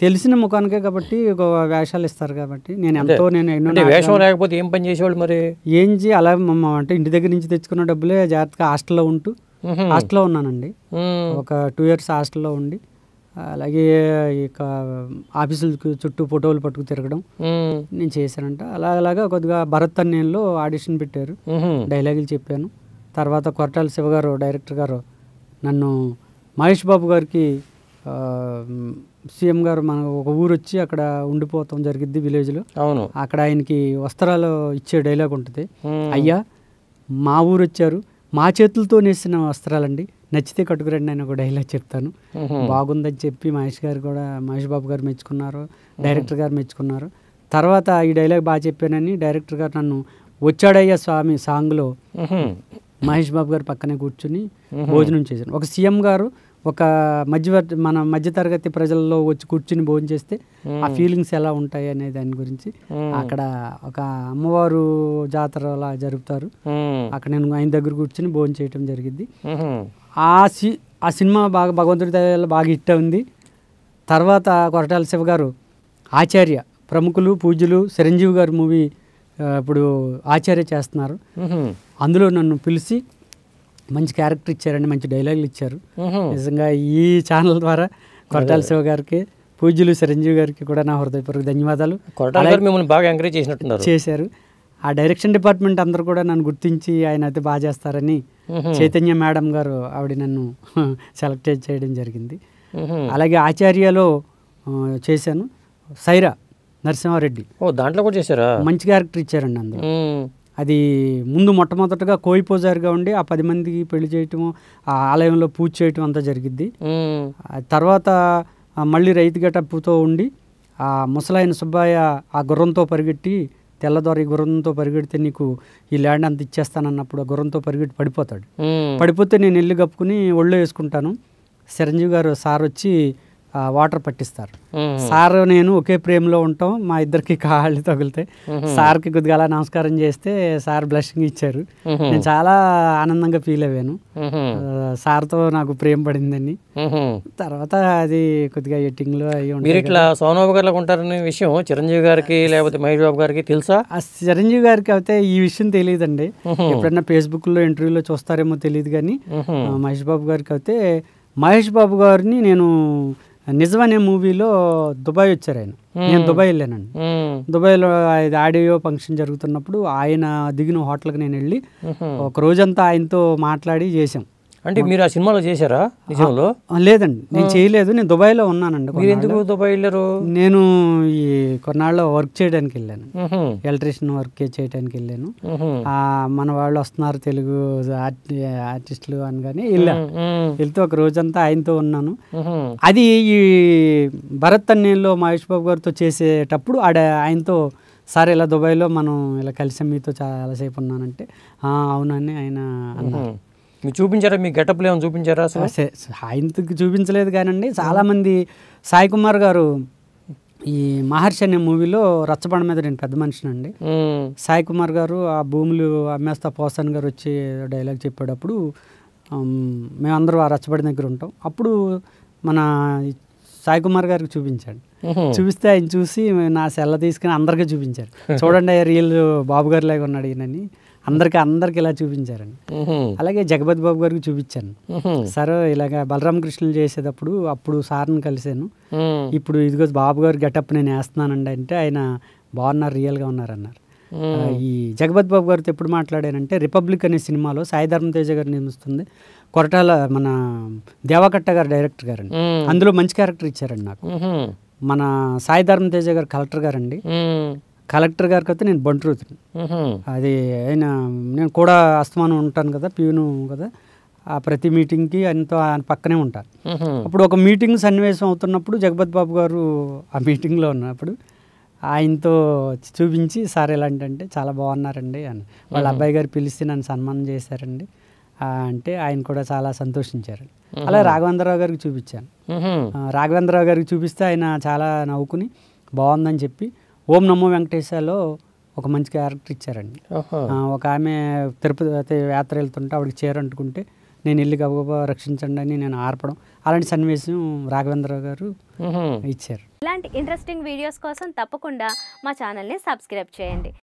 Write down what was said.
తెలిసిన ముఖానికే కాబట్టి ఒక వేషాలు ఇస్తారు కాబట్టి నేను ఎంతో నేను ఎన్నో అంటే నాటకాలు- వేషం లేకపోతే ఏం పని చేసేవాళ్ళు మరి ఏం చేయి అలా మమ్మ అంటే ఇంటి దగ్గర నుంచి తెచ్చుకున్న డబ్బులే జాగ్రత్తగా హాస్టల్లో ఉంటూ మ్హూ. హాస్టల్లో ఉన్నానండి మ్మ్. ఒక టూ ఇయర్స్ హాస్టల్లో ఉండి అలాగే ఇక ఆఫీసుల చుట్టూ ఫోటోలు పట్టుకు తిరగడం మ్మ్. నేను చేశానంట అలా అలాగా కొద్దిగా భరత్ అన్నేలో ఆడిషన్ పెట్టారు మ్హూ. డైలాగులు చెప్పాను తర్వాత కొరటాల శివ గారు డైరెక్టర్ గారు నన్ను మహేష్ బాబు గారికి ఆ, సీఎం గారు మన ఒక ఊరు వచ్చి అక్కడ ఉండిపోతాం జరిగిద్ది విలేజ్లో అవును అక్కడ ఆయనకి వస్త్రాలు ఇచ్చే డైలాగ్ ఉంటుంది మ్మ్. అయ్యా మా ఊరు వచ్చారు మా చేతులతో నేసిన వస్త్రాలండి నచ్చితే కట్టుకురండి అని ఒక డైలాగ్ చెప్తాను మ్హూ. బాగుందని చెప్పి మహేష్ గారు కూడా మహేష్ బాబు గారు మెచ్చుకున్నారు డైరెక్టర్ గారు మెచ్చుకున్నారు తర్వాత ఈ డైలాగ్ బాగా చెప్పానని డైరెక్టర్ గారు నన్ను వచ్చాడయ్యా స్వామి సాంగ్లో మ్హూ. మహేష్ బాబు గారు పక్కనే కూర్చుని భోజనం చేశాను ఒక సీఎం గారు ఒక మధ్య మన మధ్యతరగతి ప్రజల్లో వచ్చి కూర్చుని భోజనం చేస్తే ఆ ఫీలింగ్స్ ఎలా ఉంటాయి అనే దాని గురించి అక్కడ ఒక అమ్మవారు జాతర అలా జరుపుతారు మ్మ్. అక్కడ నేను ఆయన దగ్గర కూర్చుని భోజనం చేయడం జరిగింది మ్హూ. ఆ సి ఆ సినిమా బాగా భగవంతుడి దయ వల్ల బాగా హిట్ ఉంది తర్వాత కొరటాల శివ గారు ఆచార్య ప్రముఖులు పూజ్యులు చిరంజీవి గారు మూవీ ఆ, ఇప్పుడు ఆచార్య చేస్తున్నారు మ్హూ. అందులో నన్ను పిలిచి మంచి క్యారెక్టర్ ఇచ్చారండి మంచి డైలాగులు ఇచ్చారు మ్హూ. నిజంగా ఈ ఛానల్ ద్వారా కొరటాల శివ గారికి పూజ్యులు చిరంజీవి గారికి కూడా నా హృదయపూర్వక ధన్యవాదాలు కొరటాల గారు మిమ్మల్ని బాగా ఎంకరేజ్ చేసినట్టున్నారు చేశారు ఆ డైరెక్షన్ డిపార్ట్మెంట్ అందరూ కూడా నన్ను గుర్తించి ఆయన అయితే బాగా చేస్తారని మ్హూ. చైతన్య మేడం గారు ఆవిడ నన్ను సెలెక్ట్ చేయడం జరిగింది మ్హూ. అలాగే ఆచార్యలో ఆ, చేశాను సైరా నరసింహారెడ్డి ఓ దాంట్లో కూడా చేశారా మంచి క్యారెక్టర్ ఇచ్చారండి అందులో మ్మ్. అది ముందు మొట్టమొదటగా కోయి పూజారిగా ఉండి ఆ పది మందికి పెళ్లి చేయటము ఆ ఆలయంలో పూజ చేయటం అంతా జరిగిద్ది మ్మ్. ఆ తర్వాత ఆ మళ్ళీ రైతు గెటప్తో ఉండి ఆ ముసలాయన సుబ్బయ్య ఆ గుర్రంతో పరిగెట్టి తెల్లదొర ఈ గుర్రంతో పరిగెడితే నీకు ఈ ల్యాండ్ అంత ఇచ్చేస్తానన్నప్పుడు ఆ గుర్రంతో పరిగెట్టి పడిపోతాడు మ్మ్. పడిపోతే నేను ఇల్లు కప్పుకుని ఒళ్ళో వేసుకుంటాను చిరంజీవి గారు సార్ వచ్చి ఆ వాటర్ పట్టిస్తారు మ్మ్. సార్ నేను ఒకే ప్రేమలో ఉంటాం మా ఇద్దరికి కాళ్ళు తగులుతాయి సార్కి కొద్దిగా అలా నమస్కారం చేస్తే సార్ బ్లషింగ్ ఇచ్చారు మ్మ్. నేను చాలా ఆనందంగా ఫీల్ అయ్యాను మ్మ్. ఆ, సార్తో నాకు ప్రేమ పడిందని మ్మ్. తర్వాత అది కొద్దిగా ఎట్టింగ్లో అయ్యి మీరు ఉంటాయి ఇట్లా సోనబాబు గారిలో ఉంటారనే విషయం చిరంజీవి గారికి లేకపోతే మహేష్ బాబు గారికి తెలుసా ఆ చిరంజీవి గారికి అయితే ఈ విషయం తెలియదండి ఎప్పుడైనా ఫేస్బుక్లో ఇంటర్వ్యూలో చూస్తారేమో తెలియదు కానీ మ్మ్. ఆ, మహేష్ బాబు గారికి అయితే మహేష్ బాబు గారిని నేను నిజమనే మూవీలో దుబాయ్ వచ్చారు ఆయన నేను దుబాయ్ వెళ్ళానండి మ్మ్. దుబాయ్లో అది ఆడియో ఫంక్షన్ జరుగుతున్నప్పుడు ఆయన దిగిన హోటల్కి నేను వెళ్ళి మ్మ్. ఒక రోజంతా ఆయనతో మాట్లాడి చేసాం అంటే మీరు ఆ సినిమాలో చేశారా నిజంలో ఆ, లేదండి నేను చేయలేదు నేను దుబాయ్లో ఉన్నానండి మీరు కొన్నాళ్ళు. ఎందుకు దుబాయ్ వెళ్ళారు నేను ఈ కొన్నాళ్ళు వర్క్ చేయడానికి వెళ్ళాను మ్మ్. ఎలక్ట్రీషియన్ వర్క్ చేయడానికి వెళ్ళాను మ్మ్. ఆ, మన వాళ్ళు వస్తున్నారు తెలుగు ఆర్టి ఆర్టిస్టులు అని కానీ వెళ్ళా మ్మ్. వెళ్తే ఒక రోజంతా ఆయనతో ఉన్నాను మ్మ్. అది ఈ భరత్ అన్నేలో మహేష్ బాబు గారితో చేసేటప్పుడు ఆడ ఆయనతో సార్ ఇలా దుబాయ్లో మనం ఇలా కలిసాం మీతో చాలాసేపు ఉన్నానంటే "ఆ, అవునని ఆయన అన్నారు మ్మ్. మీరు చూపించారా మీ గెటప్లు ఏమైనా చూపించారా అసలు సే- ఆయనకి చూపించలేదు కానండి చాలామంది సాయి కుమార్ గారు ఈ మహర్షి అనే మూవీలో రచ్చబండ మీద నేను పెద్ద మనిషినండి మ్మ్. సాయి కుమార్ గారు ఆ భూములు అమ్మేస్తా పోసాన్ గారు వచ్చి డైలాగ్ చెప్పేటప్పుడు ఆమ్, మేమందరూ ఆ రచ్చబడి దగ్గర ఉంటాం అప్పుడు మన సాయి కుమార్ గారికి చూపించాడు మ్మ్. చూపిస్తే ఆయన చూసి నా సెల్ల తీసుకుని అందరికీ చూపించారు చూడండి రియల్ బాబు గారి లాగా ఉన్నాడు ఈయనని అందరికి అందరికి ఇలా చూపించారండి మ్మ్. అలాగే జగపతి బాబు గారికి చూపించాను మ్మ్. సార్ ఇలాగ బలరామకృష్ణులు చేసేటప్పుడు అప్పుడు సార్ని కలిశాను మ్మ్. ఇప్పుడు ఇదిగో బాబు గారు గెటప్ నేను వేస్తున్నానండి అంటే ఆయన బాగున్నారు రియల్గా ఉన్నారన్నారు ఆ, ఈ జగపతి బాబు గారితో ఎప్పుడు మాట్లాడానంటే రిపబ్లిక్ అనే సినిమాలో సాయి ధర్మ తేజ గారు నిర్మిస్తుంది కొరటాల మన దేవకట్ట గారు డైరెక్టర్ గారండి మ్మ్. అందులో మంచి క్యారెక్టర్ ఇచ్చారండి నాకు మ్మ్. మన సాయి ధర్మ తేజ గారు కలెక్టర్ గారండి మ్మ్. కలెక్టర్ గారికి అయితే నేను బంట్రూతుని మ్మ్. అది ఆయన నేను కూడా అస్తమానం ఉంటాను కదా ప్యూను కదా ఆ ప్రతి మీటింగ్కి ఆయనతో ఆయన పక్కనే ఉంటాను మ్మ్. అప్పుడు ఒక మీటింగ్ సన్నివేశం అవుతున్నప్పుడు జగపతి బాబు గారు ఆ మీటింగ్లో ఉన్నప్పుడు ఆయనతో చూపించి సార్ ఎలాంటి అంటే చాలా బాగున్నారండి అని వాళ్ళ అబ్బాయి గారు పిలిచి నన్ను సన్మానం చేశారండి ఆ, అంటే ఆయన కూడా చాలా సంతోషించారు అలా రాఘవేంద్రరావు గారికి చూపించాను మ్మ్. ఆ, రాఘవేంద్రరావు గారికి చూపిస్తే ఆయన చాలా నవ్వుకుని బాగుందని చెప్పి ఓం నమో వెంకటేశాలో ఒక మంచి క్యారెక్టర్ ఇచ్చారండి ఆహా. ఆ, ఒక ఆమె తిరుపతి యాత్ర వెళ్తుంటే ఆవిడకి చీర అంటుకుంటే నేను ఇల్లు గబగబా రక్షించండి అని నేను ఆర్పడం అలాంటి సన్నివేశం రాఘవేంద్రరావు గారు మ్మ్. ఇచ్చారు ఇలాంటి ఇంట్రెస్టింగ్ వీడియోస్ కోసం తప్పకుండా మా ఛానల్ని సబ్స్క్రైబ్ చేయండి